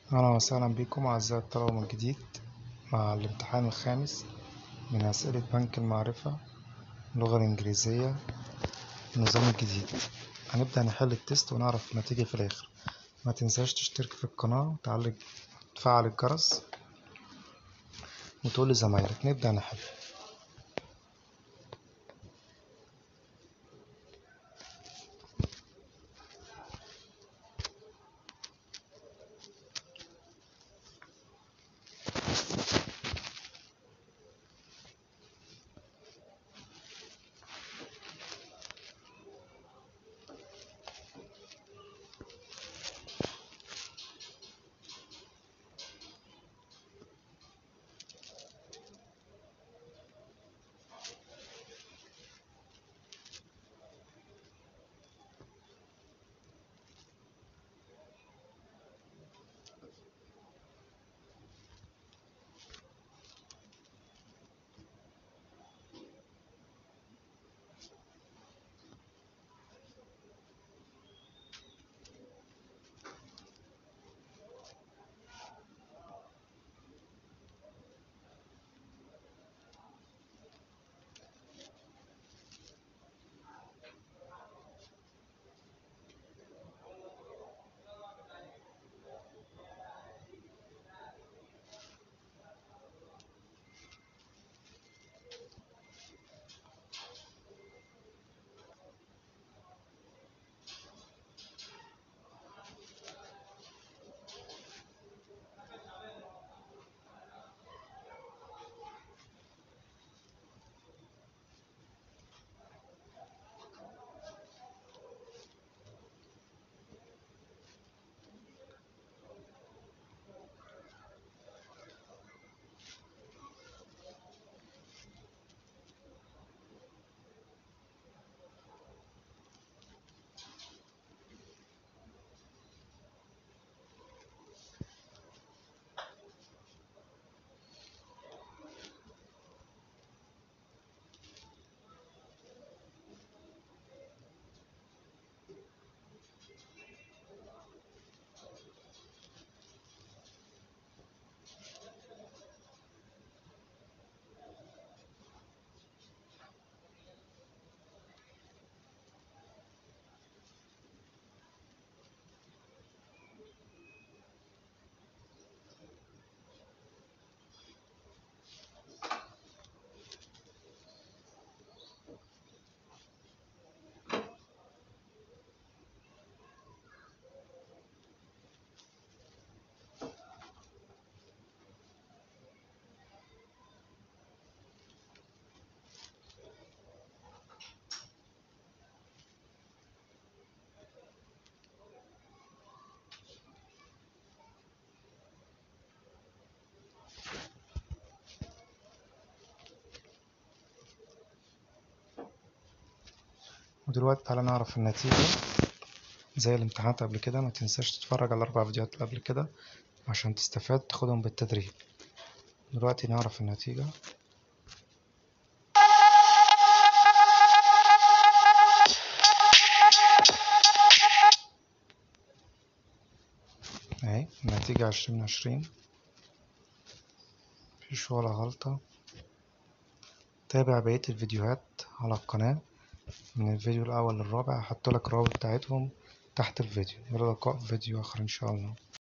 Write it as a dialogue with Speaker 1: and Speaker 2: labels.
Speaker 1: أهلا وسهلا بكم أعزائي الطلبة من جديد مع الامتحان الخامس من أسئلة بنك المعرفة اللغة الإنجليزية النظام الجديد هنبدأ نحل التست ونعرف النتيجة في الآخر ما تنساش تشترك في القناة وتعلق تفعل الجرس وتقول لزمايلك نبدأ نحل ودلوقتي تعالى نعرف النتيجة زي الامتحانات قبل كده ما تنساش تتفرج على الأربع فيديوهات اللي قبل كده عشان تستفاد تاخدهم بالتدريب دلوقتي نعرف النتيجة اهي النتيجة عشرين عشرين مفيش ولا غلطة تابع بقية الفيديوهات على القناة من الفيديو الأول للرابع هحط لك الروابط بتاعتهم تحت الفيديو إلى اللقاء في فيديو آخر إن شاء الله